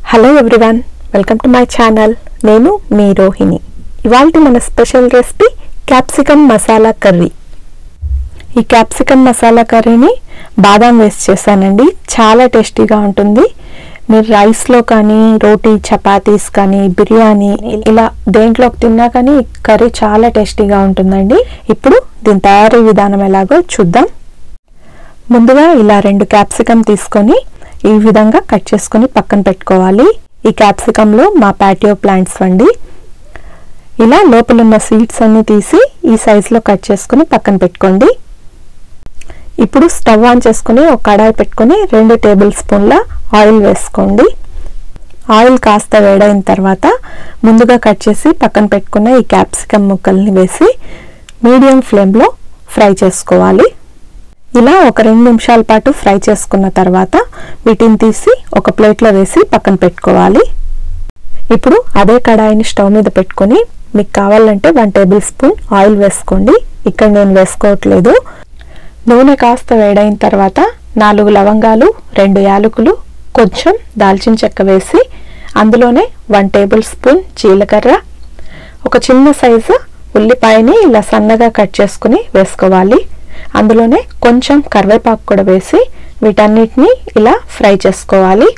hello everyone welcome to my channel నేను మీ రోహిణి ఇవాళ మన special recipe capsicum masala curry ఈ క్యాప్సికమ్ మసాలా కర్రీని బాదం వేసి చేశానండి చాలా టేస్టీగా ఉంటుంది మీరు రైస్లో కానీ రోటీ చపాతీస్ కానీ బిర్యానీ ఇలా దేంట్లోకి తిన్నా కానీ ఈ కర్రీ చాలా టేస్టీగా ఉంటుందండి ఇప్పుడు దీని తయారీ విధానం ఎలాగో చూద్దాం ముందుగా ఇలా రెండు క్యాప్సికమ్ తీసుకొని ఈ విధంగా కట్ చేసుకొని పక్కన పెట్టుకోవాలి ఈ క్యాప్సికంలో మా పాటియో ప్లాంట్స్ అండి ఇలా లోపల ఉన్న సీడ్స్ అన్ని తీసి ఈ సైజులో కట్ చేసుకొని పక్కన పెట్టుకోండి ఇప్పుడు స్టవ్ ఆన్ చేసుకుని ఒక కడాయి పెట్టుకొని రెండు టేబుల్ స్పూన్ల ఆయిల్ వేసుకోండి ఆయిల్ కాస్త వేడైన తర్వాత ముందుగా కట్ చేసి పక్కన పెట్టుకున్న ఈ క్యాప్సికమ్ ముక్కల్ని వేసి మీడియం ఫ్లేమ్లో ఫ్రై చేసుకోవాలి ఇలా ఒక రెండు నిమిషాల పాటు ఫ్రై చేసుకున్న తర్వాత వీటిని తీసి ఒక ప్లేట్లో వేసి పక్కన పెట్టుకోవాలి ఇప్పుడు అదే కడాయిని స్టవ్ మీద పెట్టుకొని మీకు కావాలంటే వన్ టేబుల్ స్పూన్ ఆయిల్ వేసుకోండి ఇక్కడ నేను వేసుకోవట్లేదు నూనె కాస్త వేడైన తర్వాత నాలుగు లవంగాలు రెండు యాలకులు కొంచెం దాల్చిన చెక్క వేసి అందులోనే వన్ టేబుల్ స్పూన్ జీలకర్ర ఒక చిన్న సైజు ఉల్లిపాయని ఇలా సన్నగా కట్ చేసుకుని వేసుకోవాలి అందులోనే కొంచెం కరివేపాకు కూడా వేసి వీటన్నిటిని ఇలా ఫ్రై చేసుకోవాలి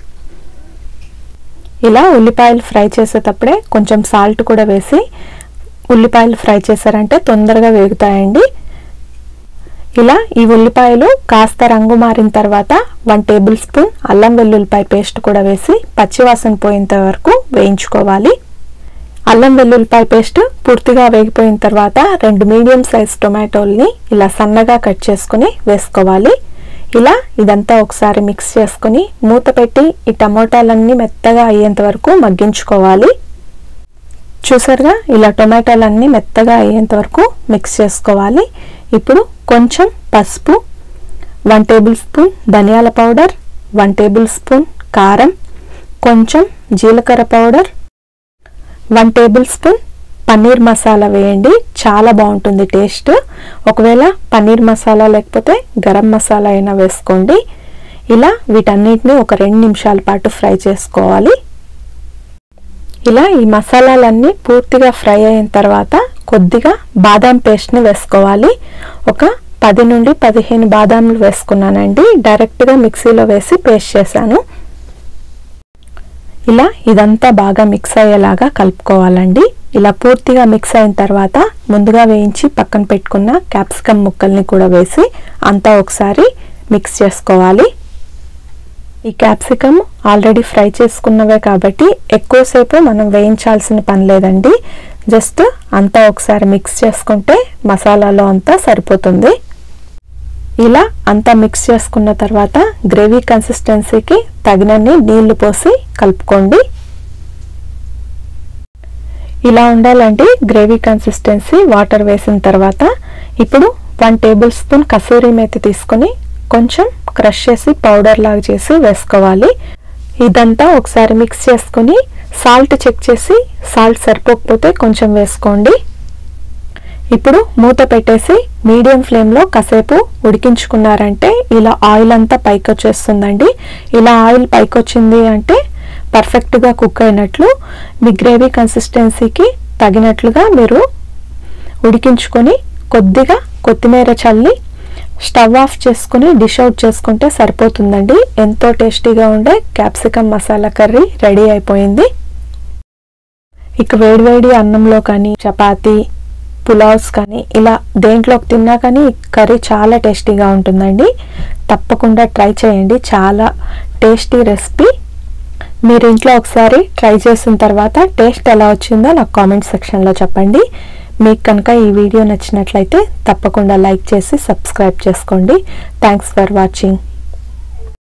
ఇలా ఉల్లిపాయలు ఫ్రై చేసేటప్పుడే కొంచెం సాల్ట్ కూడా వేసి ఉల్లిపాయలు ఫ్రై చేశారంటే తొందరగా వేగుతాయండి ఇలా ఈ ఉల్లిపాయలు కాస్త రంగు మారిన తర్వాత వన్ టేబుల్ స్పూన్ అల్లం వెల్లుల్లిపాయ పేస్ట్ కూడా వేసి పచ్చివాసన పోయేంత వరకు వేయించుకోవాలి అల్లం వెల్లుల్లిపాయ పేస్ట్ పూర్తిగా వేగిపోయిన తర్వాత రెండు మీడియం సైజ్ టొమాటోల్ని ఇలా సన్నగా కట్ చేసుకుని వేసుకోవాలి ఇలా ఇదంతా ఒకసారి మిక్స్ చేసుకుని మూత పెట్టి ఈ టమోటాలన్నీ మెత్తగా అయ్యేంత వరకు మగ్గించుకోవాలి చూసారుగా ఇలా టొమాటోలన్నీ మెత్తగా అయ్యేంత వరకు మిక్స్ చేసుకోవాలి ఇప్పుడు కొంచెం పసుపు వన్ టేబుల్ స్పూన్ ధనియాల పౌడర్ వన్ టేబుల్ స్పూన్ కారం కొంచెం జీలకర్ర powder one tablespoon paneer masala వేయండి చాలా బాగుంటుంది టేస్ట్ ఒకవేళ పన్నీర్ మసాలా లేకపోతే గరం మసాలా అయినా వేసుకోండి ఇలా వీటన్నిటిని ఒక రెండు నిమిషాల పాటు ఫ్రై చేసుకోవాలి ఇలా ఈ మసాలాలన్నీ పూర్తిగా ఫ్రై అయిన తర్వాత కొద్దిగా బాదాం పేస్ట్ని వేసుకోవాలి ఒక పది నుండి పదిహేను బాదాంలు వేసుకున్నానండి డైరెక్ట్గా మిక్సీలో వేసి పేస్ట్ చేశాను ఇలా ఇదంతా బాగా మిక్స్ అయ్యేలాగా కలుపుకోవాలండి ఇలా పూర్తిగా మిక్స్ అయిన తర్వాత ముందుగా వేయించి పక్కన పెట్టుకున్న క్యాప్సికమ్ ముక్కల్ని కూడా వేసి అంతా ఒకసారి మిక్స్ చేసుకోవాలి ఈ క్యాప్సికమ్ ఆల్రెడీ ఫ్రై చేసుకున్నవే కాబట్టి ఎక్కువసేపు మనం వేయించాల్సిన పని లేదండి జస్ట్ అంతా ఒకసారి మిక్స్ చేసుకుంటే మసాలాలో అంతా సరిపోతుంది ఇలా అంతా మిక్స్ చేసుకున్న తర్వాత గ్రేవీ కన్సిస్టెన్సీకి తగినన్ని నీళ్లు పోసి కలుపుకోండి ఇలా ఉండాలండి గ్రేవీ కన్సిస్టెన్సీ వాటర్ వేసిన తర్వాత ఇప్పుడు one tablespoon kasuri methi తీసుకొని కొంచెం క్రష్ చేసి పౌడర్ లాగా చేసి వేసుకోవాలి ఇదంతా ఒకసారి మిక్స్ చేసుకొని సాల్ట్ చెక్ చేసి సాల్ట్ సరిపోకపోతే కొంచెం వేసుకోండి ఇప్పుడు మూత పెట్టేసి మీడియం ఫ్లేమ్లో కాసేపు ఉడికించుకున్నారంటే ఇలా ఆయిల్ అంతా పైకి వచ్చేస్తుందండి ఇలా ఆయిల్ పైకి వచ్చింది అంటే పర్ఫెక్ట్గా కుక్ అయినట్లు మీ గ్రేవీ కన్సిస్టెన్సీకి తగినట్లుగా మీరు ఉడికించుకొని కొద్దిగా కొత్తిమీర చల్లి స్టవ్ ఆఫ్ చేసుకుని డిష్ అవుట్ చేసుకుంటే సరిపోతుందండి ఎంతో టేస్టీగా ఉండే క్యాప్సికమ్ మసాలా కర్రీ రెడీ అయిపోయింది ఇక వేడివేడి అన్నంలో కానీ చపాతీ పులావ్స్ కానీ ఇలా దేంట్లోకి తిన్నా కానీ కర్రీ చాలా టేస్టీగా ఉంటుందండి తప్పకుండా ట్రై చేయండి చాలా టేస్టీ రెసిపీ మీరు ఇంట్లో ఒకసారి ట్రై చేసిన తర్వాత టేస్ట్ ఎలా వచ్చిందో నాకు కామెంట్ సెక్షన్లో చెప్పండి మీకు కనుక ఈ వీడియో నచ్చినట్లయితే తప్పకుండా లైక్ చేసి సబ్స్క్రైబ్ చేసుకోండి థ్యాంక్స్ ఫర్ వాచింగ్